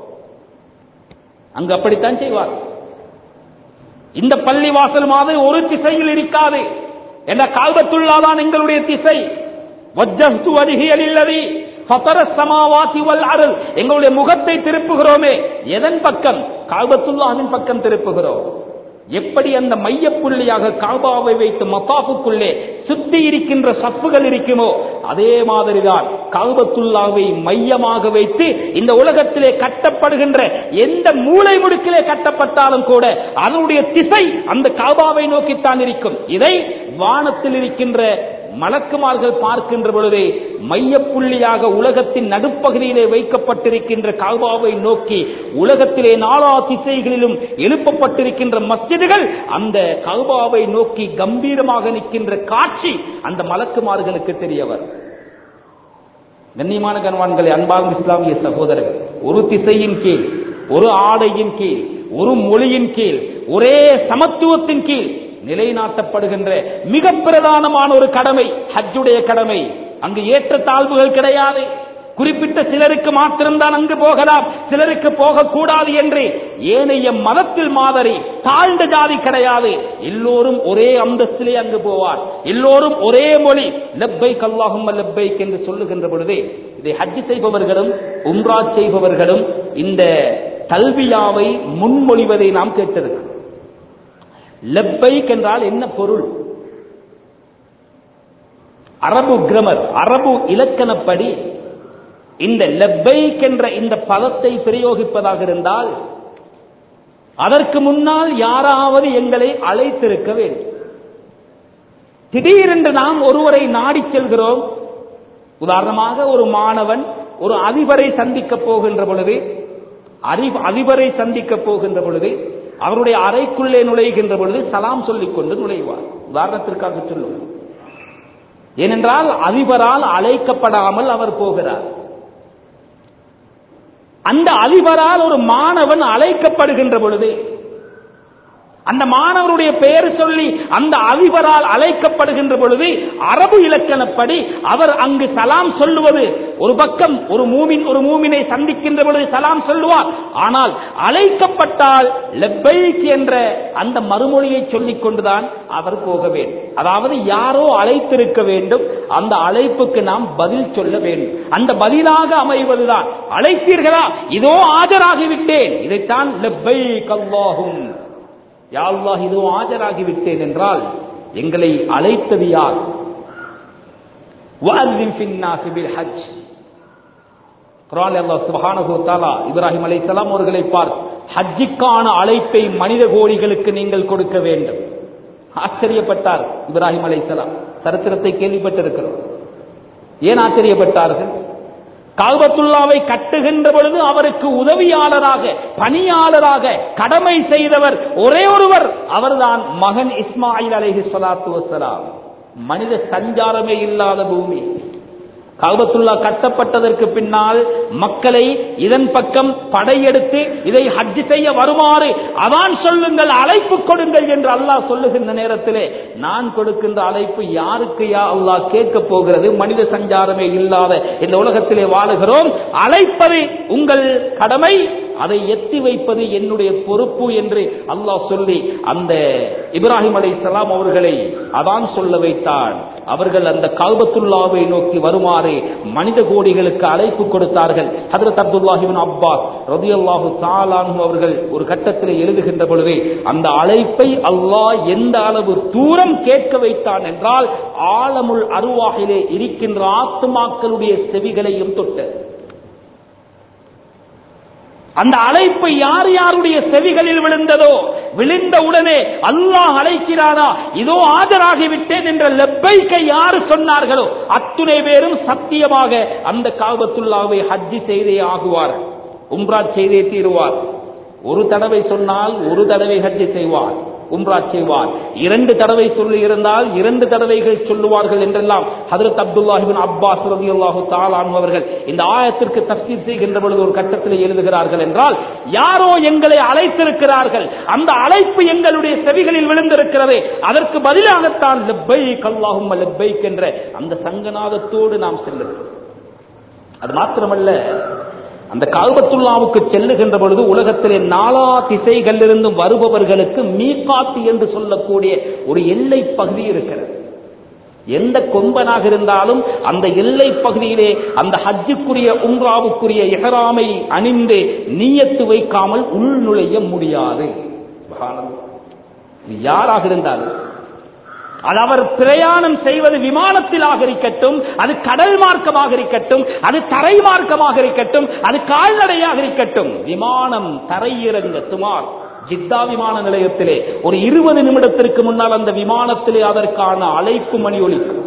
அங்கு அப்படித்தான் செய்வார் இந்த பள்ளி வாசல் மாதிரி ஒரு திசையில் இருக்காது என்ற கால்பத்துள்ளாதான் எங்களுடைய திசை வஜ்ஜஸ்து வரிகையில் இல்லதி ஃபதர சமாவாதி வல் அருள் எங்களுடைய முகத்தை திருப்புகிறோமே எதன் பக்கம் காபத்துல்லாவின் பக்கம் திருப்புகிறோம் எப்படி அந்த மையப்புள்ளியாக காபாவை வைத்து மத்தாப்புக்குள்ளே சுத்தி இருக்கின்ற சப்புகள் இருக்குமோ அதே மாதிரிதான் காபத்துல்லாவை மையமாக வைத்து இந்த உலகத்திலே கட்டப்படுகின்ற எந்த மூளை முடுக்கிலே கட்டப்பட்டாலும் கூட அதனுடைய திசை அந்த காபாவை நோக்கித்தான் இருக்கும் இதை வானத்தில் இருக்கின்ற மலக்குமார்கள் பார்க்கின்ற பொழுது மையப்புள்ளியாக உலகத்தின் நடுப்பகுதியிலே வைக்கப்பட்டிருக்கின்ற கால்பாவை நோக்கி உலகத்திலே நாலா திசைகளிலும் எழுப்பப்பட்டிருக்கின்ற மஸ்ஜிதுகள் அந்த கல்பாவை நோக்கி கம்பீரமாக நிற்கின்ற காட்சி அந்த மலக்குமார்களுக்கு தெரியவர் கண்ணியமான கண்வான்களை அன்பார்ந்த இஸ்லாமிய சகோதரர்கள் ஒரு திசையின் கீழ் ஒரு ஆடையின் கீழ் ஒரு மொழியின் கீழ் ஒரே சமத்துவத்தின் கீழ் நிலைநாட்டப்படுகின்ற மிக பிரதானமான ஒரு கடமை ஹஜ்ஜுடைய கடமை அங்கு ஏற்ற தாழ்வுகள் கிடையாது குறிப்பிட்ட சிலருக்கு மாத்திரம்தான் அங்கு போகலாம் சிலருக்கு போகக்கூடாது என்று ஏனைய மதத்தில் மாதிரி தாழ்ந்த ஜாதி கிடையாது எல்லோரும் ஒரே அந்தஸ்திலே அங்கு போவார் எல்லோரும் ஒரே மொழி லெப்பை கல்லாகும் லெப்பைக் என்று சொல்லுகின்ற பொழுது இதை ஹஜ் செய்பவர்களும் உம்ரா செய்பவர்களும் இந்த கல்வியாவை முன்மொழிவதை நாம் கேட்டிருக்கிறோம் லெப்பைக் என்றால் என்ன பொருள் அரபு கிரமர் அரபு இலக்கணப்படி இந்த லெப்பைக் என்ற இந்த பதத்தை பிரயோகிப்பதாக இருந்தால் அதற்கு முன்னால் யாராவது எங்களை அழைத்திருக்க வேண்டும் திடீரென்று நாம் ஒருவரை நாடி செல்கிறோம் உதாரணமாக ஒரு மாணவன் ஒரு அதிபரை சந்திக்க போகின்ற பொழுது அதிபரை சந்திக்க போகின்ற பொழுது அவருடைய அறைக்குள்ளே நுழைகின்ற பொழுது சலாம் சொல்லிக் கொண்டு நுழைவார் உதாரணத்திற்காக சொல்லுவோம் ஏனென்றால் அதிபரால் அழைக்கப்படாமல் அவர் போகிறார் அந்த அதிபரால் ஒரு மாணவன் அழைக்கப்படுகின்ற பொழுது அந்த மாணவருடைய பெயர் சொல்லி அந்த அதிபரால் அழைக்கப்படுகின்ற பொழுது அரபு இலக்கணப்படி அவர் அங்கு சலாம் சொல்லுவது ஒரு பக்கம் ஒரு மூமின் ஒரு மூமினை சந்திக்கின்ற பொழுது சலாம் சொல்லுவார் ஆனால் அழைக்கப்பட்டால் லெப்பைக் என்ற அந்த மறுமொழியை சொல்லிக் கொண்டுதான் அவர் போக வேண்டும் அதாவது யாரோ அழைத்திருக்க வேண்டும் அந்த அழைப்புக்கு நாம் பதில் சொல்ல வேண்டும் அந்த பதிலாக அமைவதுதான் அழைத்தீர்களா இதோ ஆஜராகிவிட்டேன் இதைத்தான் லெப்பைக் அல்லாஹும் யா அல்லாஹ் இதோ ஆஜராகிவிட்டேன் என்றால் எங்களை அழைத்தது யார் وَأَذِّنْ فِي النَّاسِ بِالْحَجِّ குர்ஆனில் அல்லாஹ் சுப்ஹானஹு வ தஆலா இப்ராஹிம் அலைஹிஸ்ஸலாம் அவர்களை பார் ஹஜ்ஜுக்கான அழைப்பை மனித கோடிகளுக்கு நீங்கள் கொடுக்க வேண்டும் ஆச்சரியப்பட்டார் இப்ராஹிம் அலைஹிஸ்ஸலாம் சரித்திரத்தை கேள்விப்பட்டிருக்கிறோம் ஏன் ஆச்சரியப்பட்டார்கள் கால்பத்துல்லாவை கட்டுகின்ற பொழுது அவருக்கு உதவியாளராக பணியாளராக கடமை செய்தவர் ஒரே ஒருவர் அவர்தான் மகன் இஸ்மாயில் அலைஹி ஸலாத்து வஸ்ஸலாம் மனித சஞ்சாரமே இல்லாத பூமி கால்பத்துல்லா கட்டப்பட்டதற்கு பின்னால் மக்களை இதன் பக்கம் படையெடுத்து இதை ஹஜ் செய்ய வருமாறு அதான் சொல்லுங்கள் அழைப்பு கொடுங்கள் என்று அல்லாஹ் சொல்லுகின்ற நேரத்திலே நான் கொடுக்கின்ற அழைப்பு யாருக்கு யா அல்லாஹ் கேட்க போகிறது மனித சஞ்சாரமே இல்லாத இந்த உலகத்திலே வாழுகிறோம் அழைப்பது உங்கள் கடமை அதை எத்தி வைப்பது என்னுடைய பொறுப்பு என்று அல்லாஹ் சொல்லி அந்த இப்ராஹிம் அலை சலாம் அவர்களை அதான் சொல்ல வைத்தான் அவர்கள் அந்த கால்பத்துல்லாவை நோக்கி வருமாறு மனித கோடிகளுக்கு அழைப்பு கொடுத்தார்கள் ஹதரத் அப்துல்லாஹிபின் அப்பாஸ் ரதியல்லாஹு தாலானு அவர்கள் ஒரு கட்டத்தில் எழுதுகின்ற பொழுது அந்த அழைப்பை அல்லாஹ் எந்த அளவு தூரம் கேட்க வைத்தான் என்றால் ஆலமுள் அருவாகிலே இருக்கின்ற ஆத்துமாக்களுடைய செவிகளையும் தொட்டது அந்த அழைப்பு யார் யாருடைய செவிகளில் விழுந்ததோ விழுந்த உடனே அல்லாஹ் அழைக்கிறானா இதோ ஆஜராகிவிட்டேன் என்ற லெப்பைக்கை யாரு சொன்னார்களோ அத்துணை பேரும் சத்தியமாக அந்த காபத்துல்லாவை ஹஜ்ஜி செய்தே ஆகுவார் உம்ரா செய்தே தீருவார் ஒரு தடவை சொன்னால் ஒரு தடவை ஹஜ்ஜி செய்வார் உம்ரா செய்வார் இரண்டு தடவை சொல்லி இருந்தால் இரண்டு தடவைகள் சொல்லுவார்கள் என்றெல்லாம் ஹதரத் அப்துல்லாஹிபின் அப்பாஸ் ரலியல்லாஹு தாலான் அவர்கள் இந்த ஆயத்திற்கு தப்சீர் செய்கின்ற பொழுது ஒரு கட்டத்தில் எழுதுகிறார்கள் என்றால் யாரோ எங்களை அழைத்திருக்கிறார்கள் அந்த அழைப்பு எங்களுடைய செவிகளில் விழுந்திருக்கிறது அதற்கு பதிலாகத்தான் லெப்பைக் அல்லாஹும் லெப்பைக் என்ற அந்த சங்கநாதத்தோடு நாம் செல்லுகிறோம் அது மாத்திரமல்ல அந்த கால்பத்துல்லாவுக்கு செல்லுகின்ற பொழுது உலகத்திலே நாலா திசைகளிலிருந்தும் வருபவர்களுக்கு மீகாத்து என்று சொல்லக்கூடிய ஒரு எல்லை பகுதி இருக்கிறது எந்த கொம்பனாக இருந்தாலும் அந்த எல்லை பகுதியிலே அந்த ஹஜ்ஜுக்குரிய உம்ராவுக்குரிய எஹராமை அணிந்து நீயத்து வைக்காமல் உள்நுழைய முடியாது இது யாராக இருந்தாலும் அது அவர் பிரயாணம் செய்வது விமானத்திலாக இருக்கட்டும் அது கடல் மார்க்கமாக இருக்கட்டும் அது தரை மார்க்கமாக இருக்கட்டும் அது கால்நடையாக இருக்கட்டும் விமானம் தரையிறங்க சுமார் ஜித்தா விமான நிலையத்திலே ஒரு இருபது நிமிடத்திற்கு முன்னால் அந்த விமானத்திலே அதற்கான அழைப்பு மணி ஒலிக்கும்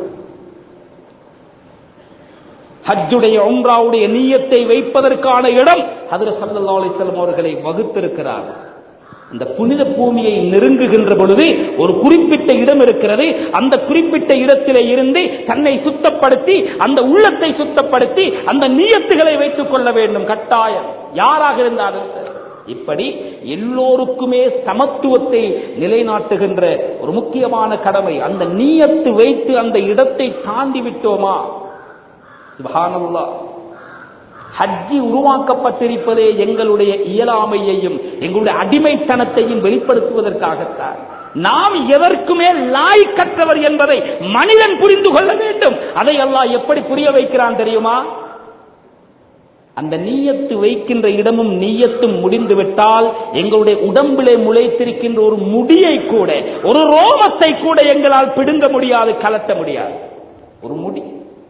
ஹஜ்ஜுடைய உம்ராவுடைய நீயத்தை வைப்பதற்கான இடம் அதில் சல்லா அலிசல்லம் அவர்களை வகுத்திருக்கிறார் அந்த புனித பூமியை நெருங்குகின்ற பொழுது ஒரு குறிப்பிட்ட இடம் இருக்கிறது அந்த குறிப்பிட்ட இடத்திலே இருந்து தன்னை சுத்தப்படுத்தி அந்த உள்ளத்தை சுத்தப்படுத்தி அந்த நீயத்துகளை வைத்துக் கொள்ள வேண்டும் கட்டாயம் யாராக இருந்தாலும் இப்படி எல்லோருக்குமே சமத்துவத்தை நிலைநாட்டுகின்ற ஒரு முக்கியமான கடமை அந்த நீயத்து வைத்து அந்த இடத்தை தாண்டி விட்டோமா சுபானல்லா ஹஜ்ஜி உருவாக்கப்பட்டிருப்பதே எங்களுடைய இயலாமையையும் எங்களுடைய அடிமைத்தனத்தையும் வெளிப்படுத்துவதற்காகத்தான் நாம் எதற்குமே லாய்க்கற்றவர் என்பதை மனிதன் புரிந்து கொள்ள வேண்டும் அதை அல்லாஹ் எப்படி புரிய வைக்கிறான் தெரியுமா அந்த நீயத்து வைக்கின்ற இடமும் நீயத்தும் முடிந்து விட்டால் எங்களுடைய உடம்பிலே முளைத்திருக்கின்ற ஒரு முடியை கூட ஒரு ரோமத்தை கூட எங்களால் பிடுங்க முடியாது கலட்ட முடியாது ஒரு முடி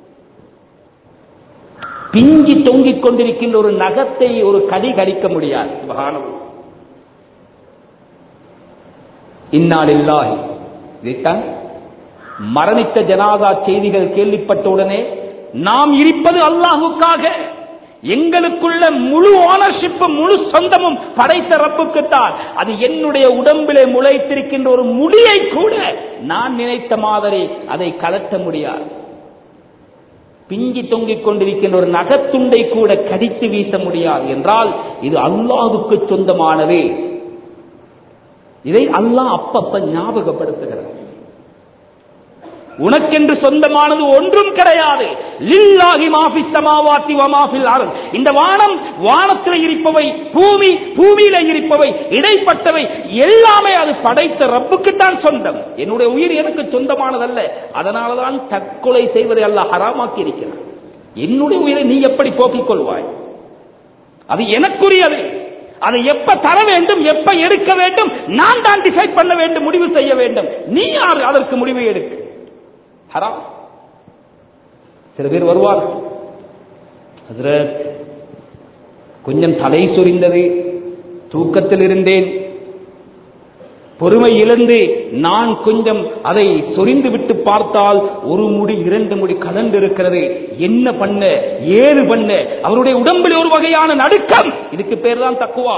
பிஞ்சி தொங்கிக் கொண்டிருக்கின்ற ஒரு நகத்தை ஒரு கடி கடிக்க முடியாது இந்நாளில்லாஹி இதைத்தான் மரணித்த ஜனாதா செய்திகள் கேள்விப்பட்டவுடனே நாம் இருப்பது அல்லாஹுக்காக எங்களுக்குள்ள முழு ஓனர்ஷிப் முழு சொந்தமும் படைத்த ரப்புக்குத்தான் அது என்னுடைய உடம்பிலே முளைத்திருக்கின்ற ஒரு முடியை கூட நான் நினைத்த மாதிரி அதை கலட்ட முடியாது பிஞ்சி தொங்கிக் கொண்டிருக்கின்ற ஒரு நகத்துண்டை கூட கடித்து வீச முடியாது என்றால் இது அல்லாஹுக்கு சொந்தமானது இதை அல்லாஹ் அப்பப்ப ஞாபகப்படுத்துகிறார் உனக்கென்று சொந்தமானது ஒன்றும் கிடையாது லில்லாஹி மாஃபி சமாவாத்தி வ மாஃபில் அர்த் இந்த வானம் வானத்தில் இருப்பவை பூமி பூமியில இருப்பவை இடைப்பட்டவை எல்லாமே அது படைத்த ரப்புக்குத்தான் சொந்தம் என்னுடைய உயிர் எனக்கு சொந்தமானதல்ல அதனாலதான் தற்கொலை செய்வதை அல்லாஹ் ஹராமாக்கி இருக்கிறார் என்னுடைய உயிரை நீ எப்படி போக்கிக் கொள்வாய் அது எனக்குரியது அதை எப்ப தர வேண்டும் எப்ப எடுக்க வேண்டும் நான் தான் டிசைட் பண்ண வேண்டும் முடிவு செய்ய வேண்டும் நீ யார் அதற்கு முடிவை எடுக்க ஹராம் சில பேர் வருவார் ஹஸ்ரத் கொஞ்சம் தலை சொரிந்தது தூக்கத்தில் இருந்தேன் பொறுமை இழந்து நான் கொஞ்சம் அதை சொரிந்து விட்டு பார்த்தால் ஒரு முடி இரண்டு முடி கலந்து இருக்கிறது என்ன பண்ண ஏது பண்ண அவருடைய உடம்பில் ஒரு வகையான நடுக்கம் இதுக்கு பேர் தான் தக்குவா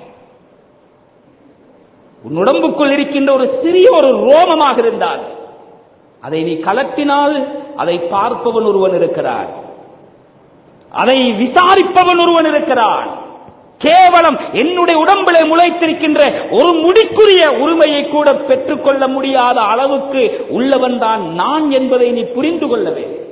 உன் உடம்புக்குள் இருக்கின்ற ஒரு சிறிய ஒரு ரோமமாக இருந்தால் அதை நீ கலட்டினால் அதை பார்ப்பவன் ஒருவன் இருக்கிறான் அதை விசாரிப்பவன் ஒருவன் இருக்கிறான் கேவலம் என்னுடைய உடம்பிலே முளைத்திருக்கின்ற ஒரு முடிக்குரிய உரிமையை கூட பெற்றுக்கொள்ள முடியாத அளவுக்கு உள்ளவன் தான் நான் என்பதை நீ புரிந்து கொள்ள வேண்டும்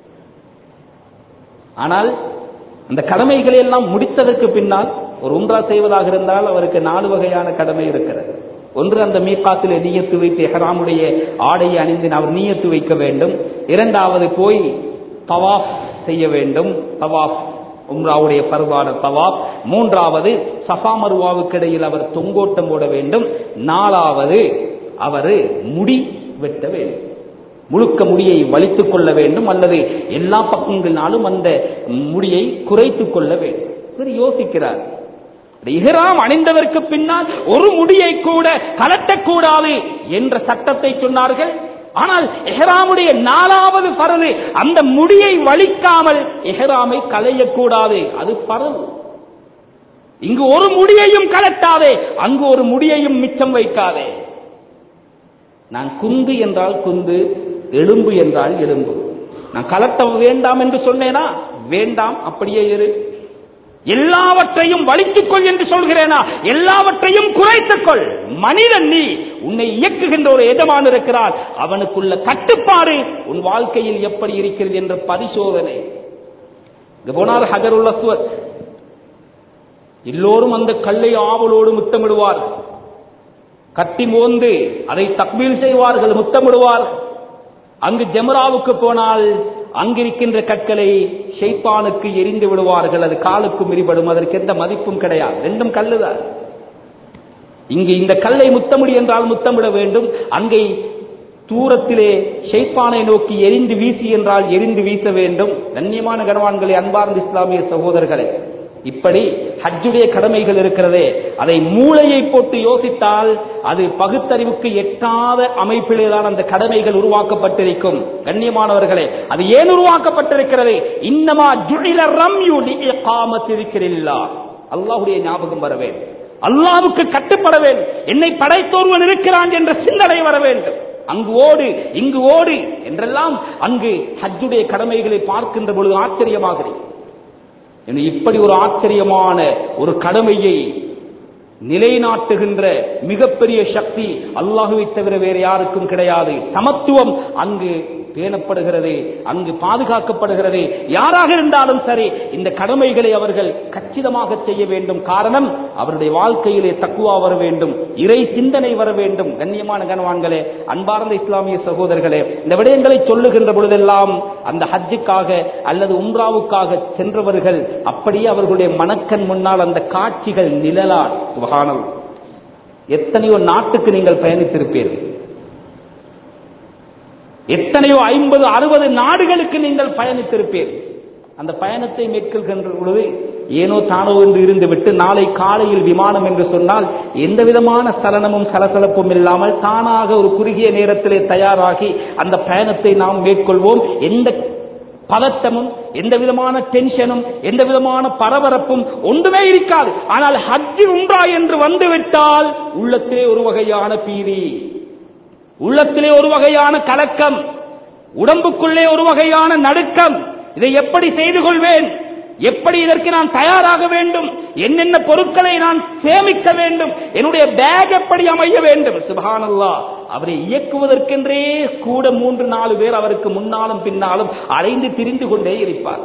ஆனால் அந்த கடமைகளை எல்லாம் முடித்ததற்கு பின்னால் ஒரு உம்ரா செய்வதாக இருந்தால் அவருக்கு நாலு வகையான கடமை இருக்கிறது ஒன்று அந்த மீகாத்திலே நீயத்து வைத்து எஹராமுடைய ஆடையை அணிந்து அவர் நீயத்து வைக்க வேண்டும் இரண்டாவது போய் தவாஃப் செய்ய வேண்டும் தவாஃப் உம்ராவுடைய பருவான தவாப் மூன்றாவது சஃபா மருவாவுக்கு இடையில் அவர் தொங்கோட்டம் போட வேண்டும் நாலாவது அவர் முடி வெட்ட வேண்டும் முழுக்க முடியை வலித்துக் கொள்ள வேண்டும் அல்லது எல்லா பக்கங்களினாலும் அந்த முடியை குறைத்துக் கொள்ள வேண்டும் இவர் யோசிக்கிறார் இஹ்ராம் அணிந்ததற்கு பின்னால் ஒரு முடியை கூட கலட்டக்கூடாது என்ற சட்டத்தை சொன்னார்கள் ஆனால் எஹராமுடைய நாலாவது பரது அந்த முடியை வலிக்காமல் எஹராமை களையக்கூடாது அது பரது இங்கு ஒரு முடியையும் கலட்டாதே அங்கு ஒரு முடியையும் மிச்சம் வைக்காதே நான் குந்து என்றால் குந்து எலும்பு என்றால் எலும்பு நான் கலட்ட வேண்டாம் என்று சொன்னேனா வேண்டாம் அப்படியே இரு எல்லாவற்றையும் வலித்துக் கொள் என்று சொல்கிறேனா எல்லாவற்றையும் குறைத்துக் கொள் மனிதன் நீ உன்னை இயக்குகின்ற ஒரு எஜமான் இருக்கிறார் அவனுக்குள்ள கட்டுப்பாடு உன் வாழ்க்கையில் எப்படி இருக்கிறது என்ற பரிசோதனை இங்க போனால் ஹஜருல் அஸ்வத் எல்லோரும் அந்த கல்லை ஆவலோடு முத்தமிடுவார் கட்டி மோந்து அதை தக்மீல் செய்வார்கள் முத்தமிடுவார் அங்கு ஜெமராவுக்கு போனால் அங்கிருக்கின்ற கற்களை ஷைத்தானுக்கு எரிந்து விடுவார்கள் அது காலுக்கும் மிரிபடும் அதற்கு எந்த மதிப்பும் கிடையாது ரெண்டும் கல்லுதான் இங்கு இந்த கல்லை முத்தமிடு என்றால் முத்தமிட வேண்டும் அங்கே தூரத்திலே ஷைப்பானை நோக்கி எரிந்து வீசி என்றால் எரிந்து வீச வேண்டும் கண்ணியமான கனவான்களே அன்பார்ந்த இஸ்லாமிய சகோதரர்களே இப்படி ஹஜ்ஜுடைய கடமைகள் இருக்கிறதே அதை மூளையை போட்டு யோசித்தால் அது பகுத்தறிவுக்கு எட்டாத அமைப்பிலே தான் அந்த கடமைகள் உருவாக்கப்பட்டிருக்கும் கண்ணியமானவர்களே அது ஏன் உருவாக்கப்பட்டிருக்கிறது இன்னமா ஜுடில ரம்யு காமத்திருக்கிறீர்களா அல்லாஹுடைய ஞாபகம் வர வேண்டும் அல்லாவுக்கு கட்டுப்பட வேண்டும் என்னை படைத்தோர்வன் இருக்கிறான் என்ற சிந்தனை வர வேண்டும் அங்கு ஓடு இங்கு ஓடு என்றெல்லாம் அங்கு ஹஜ்ஜுடைய கடமைகளை பார்க்கின்ற பொழுது ஆச்சரியமாகிறது இப்படி ஒரு ஆச்சரியமான ஒரு கடமையை நிலைநாட்டுகின்ற மிகப்பெரிய சக்தி அல்லாஹுவை தவிர வேறு யாருக்கும் கிடையாது சமத்துவம் அங்கு பேணப்படுகிறது அங்கு பாதுகாக்கப்படுகிறது யாராக இருந்தாலும் சரி இந்த கடமைகளை அவர்கள் கச்சிதமாக செய்ய வேண்டும் காரணம் அவருடைய வாழ்க்கையிலே தக்குவா வர வேண்டும் இறை சிந்தனை வர வேண்டும் கண்ணியமான கனவான்களே அன்பார்ந்த இஸ்லாமிய சகோதரர்களே இந்த விடயங்களை சொல்லுகின்ற பொழுதெல்லாம் அந்த ஹஜ்ஜுக்காக அல்லது உம்ராவுக்காக சென்றவர்கள் அப்படியே அவர்களுடைய மனக்கண் முன்னால் அந்த காட்சிகள் நிழலால் சுகானம் எத்தனையோ நாட்டுக்கு நீங்கள் பயணித்திருப்பீர்கள் எத்தனையோ ஐம்பது அறுபது நாடுகளுக்கு நீங்கள் பயணித்திருப்பீர்கள் அந்த பயணத்தை மேற்கொள்கின்ற பொழுது ஏனோ தானோ என்று இருந்துவிட்டு நாளை காலையில் விமானம் என்று சொன்னால் எந்த விதமான சலனமும் சலசலப்பும் இல்லாமல் தானாக ஒரு குறுகிய நேரத்திலே தயாராகி அந்த பயணத்தை நாம் மேற்கொள்வோம் எந்த பதட்டமும் எந்த விதமான டென்ஷனும் எந்த விதமான பரபரப்பும் ஒன்றுமே இருக்காது ஆனால் ஹஜ்ஜி உண்டா என்று வந்துவிட்டால் உள்ளத்திலே ஒரு வகையான பீதி உள்ளத்திலே ஒரு வகையான கலக்கம் உடம்புக்குள்ளே ஒரு வகையான நடுக்கம் இதை எப்படி செய்து கொள்வேன் எப்படி இதற்கு நான் தயாராக வேண்டும் என்னென்ன பொருட்களை நான் சேமிக்க வேண்டும் என்னுடைய பேக் எப்படி அமைய வேண்டும் சுபஹானல்லா அவரை இயக்குவதற்கென்றே கூட மூன்று நாலு பேர் அவருக்கு முன்னாலும் பின்னாலும் அலைந்து திரிந்து கொண்டே இருப்பார்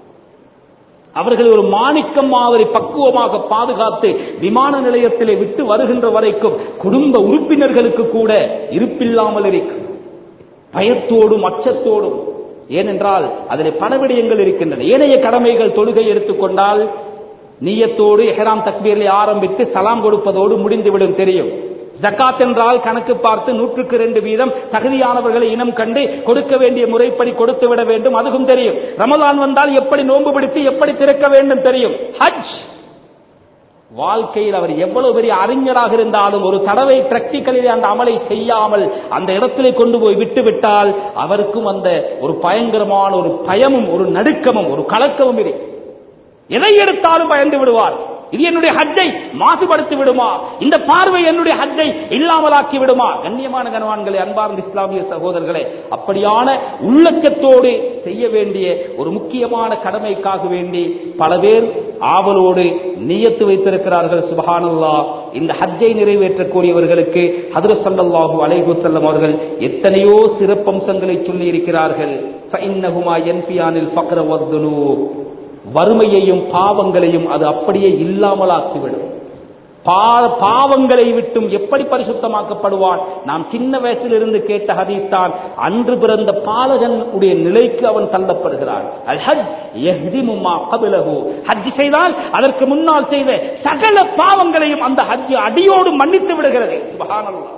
அவர்கள் ஒரு மாணிக்கம் மாதிரி பக்குவமாக பாதுகாத்து விமான நிலையத்திலே விட்டு வருகின்ற வரைக்கும் குடும்ப உறுப்பினர்களுக்கு கூட இருப்பில்லாமல் இருக்கும் பயத்தோடும் அச்சத்தோடும் ஏனென்றால் அதில் பல விடயங்கள் இருக்கின்றன ஏனைய கடமைகள் தொழுகை எடுத்துக்கொண்டால் நீயத்தோடு எஹராம் தக்பீரில் ஆரம்பித்து சலாம் கொடுப்பதோடு முடிந்துவிடும் தெரியும் ஜக்காத் என்றால் கணக்கு பார்த்து நூற்றுக்கு ரெண்டு வீதம் தகுதியானவர்களை இனம் கண்டு கொடுக்க வேண்டிய முறைப்படி கொடுத்து விட வேண்டும் அதுவும் தெரியும் ரமலான் வந்தால் எப்படி நோன்பு பிடித்து எப்படி திறக்க வேண்டும் தெரியும் ஹஜ் வாழ்க்கையில் அவர் எவ்வளவு பெரிய அறிஞராக இருந்தாலும் ஒரு தடவை பிராக்டிக்கலில் அந்த அமலை செய்யாமல் அந்த இடத்திலே கொண்டு போய் விட்டுவிட்டால் அவருக்கும் அந்த ஒரு பயங்கரமான ஒரு பயமும் ஒரு நடுக்கமும் ஒரு கலக்கமும் இருக்கு எதை எடுத்தாலும் பயந்து விடுவார் இது என்னுடைய ஹஜ்ஜை மாசுபடுத்தி விடுமா இந்த பார்வை என்னுடைய ஹஜ்ஜை இல்லாமலாக்கி விடுமா கண்ணியமான கனவான்களே அன்பார்ந்த இஸ்லாமிய சகோதரர்களே அப்படியான உள்ளச்சத்தோடு செய்ய வேண்டிய ஒரு முக்கியமான கடமைக்காக வேண்டி பல பேர் ஆவலோடு நியத்து வைத்திருக்கிறார்கள் சுபஹானல்லா இந்த ஹஜ்ஜை நிறைவேற்றக்கூடியவர்களுக்கு ஹதரத் ஸல்லல்லாஹு அலைஹி வஸல்லம் அவர்கள் எத்தனையோ சிறப்பம்சங்களை சொல்லி இருக்கிறார்கள் ஃபஇன்னஹுமா யன்ஃபியானில் ஃபக்ர வத்துனூப் வறுமையையும் பாவங்களையும் அது அப்படியே இல்லாமலாக்கிவிடும் பா- பாவங்களை விட்டும் எப்படி பரிசுத்தமாக்கப்படுவான் நாம் சின்ன வயசிலிருந்து கேட்ட ஹதீஸ் தான் அன்று பிறந்த பாலகன் உடைய நிலைக்கு அவன் தள்ளப்படுகிறான் அல் ஹஜ் யஹ்திமு மா கபிலஹு ஹஜ் செய்தால் அதற்கு முன்னால் செய்த சகல பாவங்களையும் அந்த ஹஜ் அடியோடு மன்னித்து விடுகிறது சுபஹானல்லாஹ்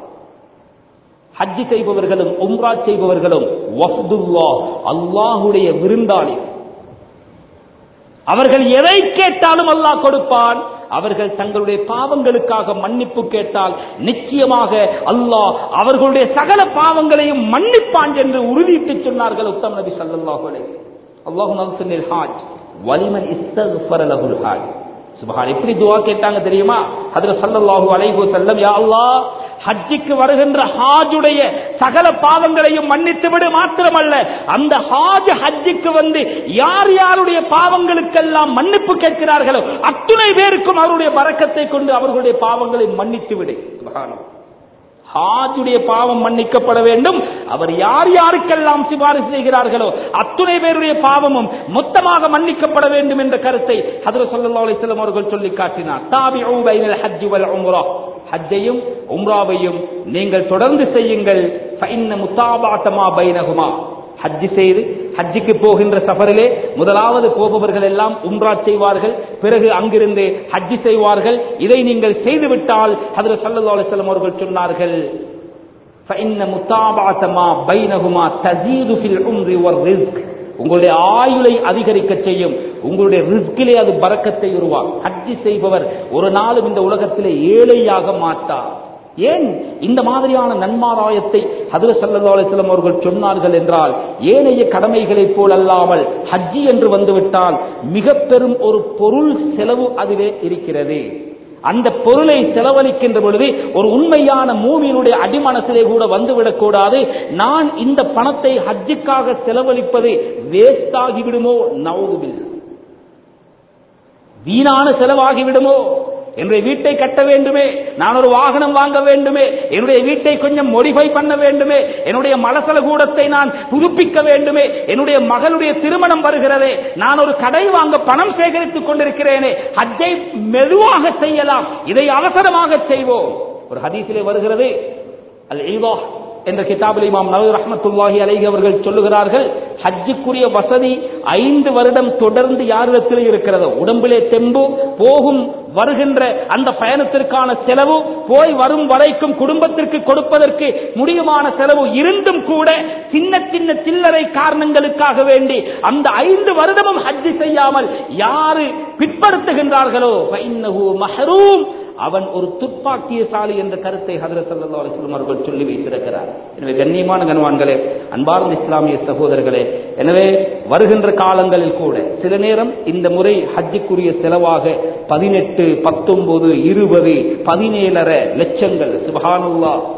ஹஜ் செய்பவர்களும் உம்ரா செய்பவர்களும் வஃதுல்லா அல்லாஹுடைய விருந்தாளி அவர்கள் எதை கேட்டாலும் அல்லாஹ் கொடுப்பான் அவர்கள் தங்களுடைய பாவங்களுக்காக மன்னிப்பு கேட்டால் நிச்சயமாக அல்லாஹ் அவர்களுடைய சகல பாவங்களையும் மன்னிப்பான் என்று உறுதியிட்டு சொன்னார்கள் உத்தம் நபி ஸல்லல்லாஹு அலைஹி அல்லாஹு நல்சுனில் ஹாஜ் வலிமன் இஸ்தக்ஃபர லஹுல் ஹாஜ் சுபஹான் எப்படி துவா கேட்டாங்க தெரியுமா அதுல ஸல்லல்லாஹு அலைஹி வஸல்லம் யா அல்லாஹ் ஹஜ்ஜுக்கு வருகின்ற ஹாஜுடைய சகல பாவங்களையும் மன்னித்து விடு மாத்திரமல்ல அந்த ஹாஜ் ஹஜ்ஜுக்கு வந்து யார் யாருடைய பாவங்களுக்கெல்லாம் மன்னிப்பு கேட்கிறார்களோ அத்துணை பேருக்கும் அவருடைய பறக்கத்தை கொண்டு அவர்களுடைய பாவங்களை மன்னித்து விடு சுபஹானல்லாஹ் ஹாஜுடைய பாவம் மன்னிக்கப்பட வேண்டும் அவர் யார் யாருக்கெல்லாம் சிபாரிசு செய்கிறார்களோ அத்துணை பேருடைய பாவமும் மொத்தமாக மன்னிக்கப்பட வேண்டும் என்ற கருத்தை ஹதரத் ஸல்லல்லாஹு அலைஹி வஸல்லம் அவர்கள் சொல்லி காட்டினார் தாபிஉ பைனல் ஹஜ் வல் உம்ரா ஹஜ்ஜையும் உம்ராவையும் நீங்கள் தொடர்ந்து செய்யுங்கள் ஃபஇன்ன முத்தாபாத்தமா பைனஹுமா ஹஜ் செய்து ஹஜ்ஜுக்கு போகின்ற சஃபரிலே முதலாவது போபவர்கள் எல்லாம் உம்ரா செய்வார்கள் பிறகு அங்கிருந்து ஹஜ் செய்வார்கள் இதை நீங்கள் செய்துவிட்டால் ஹதரத் ஸல்லல்லாஹு அலைஹி வஸல்லம் அவர்கள் சொன்னார்கள் فإن متابعة ما بينهما تزيد في العمر والرزق உங்களுடைய ஆயுளை அதிகரிக்க செய்யும் உங்களுடைய ரிஸ்கிலே அது பறக்கத்தை உருவாக்கும் ஹஜ்ஜி செய்பவர் ஒரு நாளும் இந்த உலகத்திலே ஏழையாக மாட்டார் ஏன் இந்த மாதிரியான நன்மாராயத்தை ஹதர சல்லா அலிஸ்லாம் அவர்கள் சொன்னார்கள் என்றால் ஏனைய கடமைகளைப் போல் அல்லாமல் ஹஜ்ஜி என்று வந்துவிட்டால் மிக பெரும் ஒரு பொருள் செலவு அதிலே இருக்கிறது அந்த பொருளை செலவழிக்கின்ற பொழுது ஒரு உண்மையான மூவியினுடைய அடிமனத்திலே கூட வந்துவிடக் கூடாது நான் இந்த பணத்தை ஹஜ்ஜுக்காக செலவழிப்பது வேஸ்ட் ஆகிவிடுமோ நவுதுபில் வீணான செலவாகி விடுமோ என்னுடைய வீட்டை கட்ட வேண்டுமே நான் ஒரு வாகனம் வாங்க வேண்டுமே என்னுடைய வீட்டை கொஞ்சம் மொடிஃபை பண்ண வேண்டுமே என்னுடைய மலசல கூடத்தை நான் புதுப்பிக்க வேண்டுமே என்னுடைய மகளுடைய திருமணம் வருகிறதே நான் ஒரு கடை வாங்க பணம் சேகரித்துக் கொண்டிருக்கிறேனே ஹஜ்ஜை மெதுவாக செய்யலாம் இதை அவசரமாக செய்வோம் ஒரு ஹதீஸிலே வருகிறது அல் ஈவா என்ற கிதாபில் இமாம் நவீ ரஹமத்துல்லாஹி அலைஹி அவர்கள் சொல்லுகிறார்கள் ஹஜ்ஜுக்குரிய வசதி ஐந்து வருடம் தொடர்ந்து யாரிடத்தில் இருக்கிறதோ உடம்பிலே தெம்பு போகும் வருகின்ற அந்த பயணத்திற்கான செலவு போய் வரும் வரைக்கும் குடும்பத்திற்கு கொடுப்பதற்கு முடியுமான செலவு இருந்தும் கூட சின்ன சின்ன சில்லறை காரணங்களுக்காக வேண்டி அந்த ஐந்து வருடமும் ஹஜ்ஜி செய்யாமல் யாரு பிற்படுத்துகின்றார்களோ ஃபைன்னஹு மஹரூம் அவன் ஒரு துப்பாக்கியசாலி என்ற கருத்தை ஹதரத் ஸல்லல்லாஹு அலைஹி வஸல்லம் அவர்கள் சொல்லி வைத்திருக்கிறார் எனவே கண்ணியமான கனவான்களே அன்பார்ந்த இஸ்லாமிய சகோதரர்களே எனவே வருகின்ற காலங்களில் கூட சில நேரம் இந்த முறை ஹஜ்ஜுக்குரிய செலவாக பதினெட்டு பத்தொன்பது இருபது பதினேழரை லட்சங்கள் சுபஹானல்லாஹ்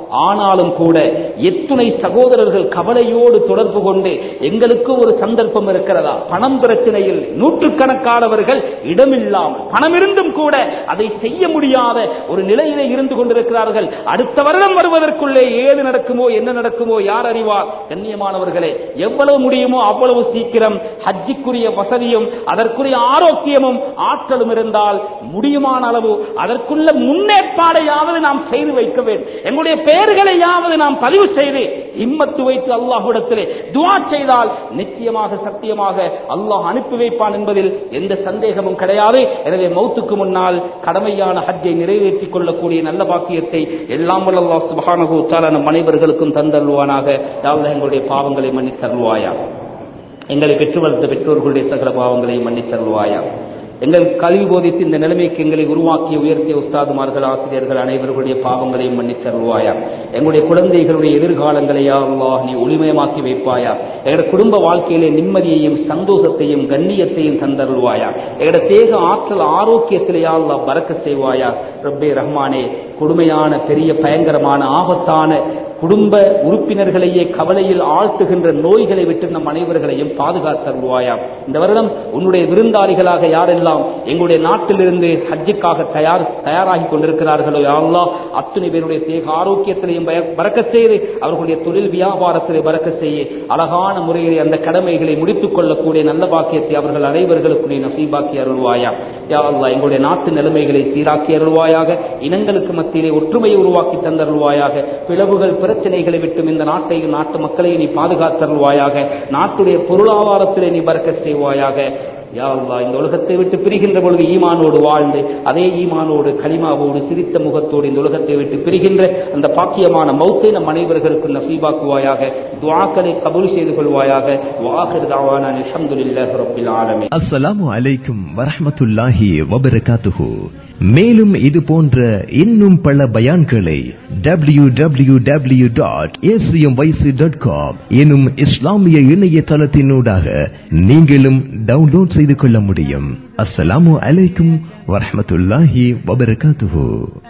ஆனாலும் கூட எத்துணை சகோதரர்கள் கவலையோடு தொடர்பு கொண்டு எங்களுக்கு ஒரு சந்தர்ப்பம் இருக்கிறதா பணம் பிரச்சனையில் நூற்றுக்கணக்கானவர்கள் இடமில்லாமல் பணம் இருந்தும் கூட அதை செய்ய முடியாத ஒரு நிலையிலே இருந்து கொண்டிருக்கிறார்கள் அடுத்த வருடம் வருவதற்குள்ளே ஏது நடக்குமோ என்ன நடக்குமோ யார் அறிவார் கண்ணியமானவர்களே எவ்வளவு முடியுமோ அவ்வளவு சீக்கிரம் ஹஜ்ஜிக்குரிய வசதியும் அதற்குரிய ஆரோக்கியமும் ஆற்றலும் இருந்தால் முடியுமான அளவு அதற்குள்ள முன்னேற்பாடையாவது நாம் செய்து வைக்க வேண்டும் எங்களுடைய பெயர்களையாவது நாம் பதிவு செய்து இம்மத்து வைத்து அல்லாஹ்விடத்திலே துவா செய்தால் நிச்சயமாக சத்தியமாக அல்லாஹ் அனுப்பி வைப்பான் என்பதில் எந்த சந்தேகமும் கிடையாது எனவே மௌத்துக்கு முன்னால் கடமையான ஹஜ்ஜை நிறைவேற்றிக் கொள்ளக்கூடிய நல்ல பாக்கியத்தை எல்லாம் வல்ல அல்லாஹ் சுப்ஹானஹு தஆலா நம் அனைவர்களுக்கும் தந்தருவானாக யாவ் எங்களுடைய பாவங்களை மன்னித்தருள்வாயா எங்களை பெற்று வளர்த்த பெற்றோர்களுடைய சகல பாவங்களை மன்னித்தருள்வாயா எங்கள் கல்வி போதித்து இந்த நிலைமைக்கு எங்களை உருவாக்கிய உயர்த்திய உஸ்தாதுமார்கள் ஆசிரியர்கள் அனைவர்களுடைய பாவங்களையும் மன்னித்தருள்வாயா எங்களுடைய குழந்தைகளுடைய எதிர்காலங்களையா அல்லாஹ் நீ ஒளிமயமாக்கி வைப்பாயா எங்களுடைய குடும்ப வாழ்க்கையிலே நிம்மதியையும் சந்தோஷத்தையும் கண்ணியத்தையும் தந்தருள்வாயா எங்களுடைய தேக ஆற்றல் ஆரோக்கியத்திலேயா அல்லாஹ் பறக்க செய்வாயா ரப்பே ரஹ்மானே கொடுமையான பெரிய பயங்கரமான ஆபத்தான குடும்ப உறுப்பினர்களையே கவலையில் ஆழ்த்துகின்ற நோய்களை விட்டு நம் அனைவர்களையும் பாதுகாத்தருள்வாயா இந்த வருடம் உன்னுடைய விருந்தாளிகளாக யாரெல்லாம் எங்களுடைய நாட்டிலிருந்து ஹஜ்ஜுக்காக தயார் தயாராகி கொண்டிருக்கிறார்களோ யாரெல்லாம் அத்துணை பேருடைய தேக ஆரோக்கியத்திலையும் பறக்க செய்து அவர்களுடைய தொழில் வியாபாரத்திலே பறக்க செய்ய அழகான முறையிலே அந்த கடமைகளை முடித்துக் கொள்ளக்கூடிய நல்ல பாக்கியத்தை அவர்கள் அனைவர்களுக்கு நீ நசீபாக்கி அருள்வாயா யா அல்லாஹ் எங்களுடைய நாட்டு நிலைமைகளை சீராக்கி அருள்வாயாக இனங்களுக்கு மத்தியிலே ஒற்றுமையை உருவாக்கி தந்தருள்வாயாக பிளவுகள் பிரச்சனைகளை விட்டும் இந்த நாட்டையும் நாட்டு மக்களை நீ பாதுகாத்தருள்வாயாக நாட்டுடைய பொருளாதாரத்திலே நீ பறக்க செய்வாயாக யா அல்லாஹ் இந்த உலகத்தை விட்டு பிரிகின்ற பொழுது ஈமானோடு வாழ்ந்து அதே ஈமானோடு கலிமாவோடு சிரித்த முகத்தோடு இந்த உலகத்தை விட்டு பிரிகின்ற அந்த பாக்கியமான மௌத்தை நம் அனைவர்களுக்கு நசீபாக்குவாயாக துவாக்களை கபூல் செய்து கொள்வாயாக வாஹிர் தாவான அல்ஹம்துலில்லாஹி ரப்பில் ஆலமீன் அஸ்ஸலாமு அலைக்கும் வரஹ்மத்துல்லாஹி வபரகாத்துஹு மேலும் இது போன்ற இன்னும் பல பயான்களை W W W dot dot com எனும் இஸ்லாமிய இணையதளத்தினூடாக நீங்களும் டவுன்லோட் செய்து கொள்ள முடியும் அஸ்ஸலாமு அலைக்கும் வரஹ்மத்துல்லாஹி வபரகாத்துஹு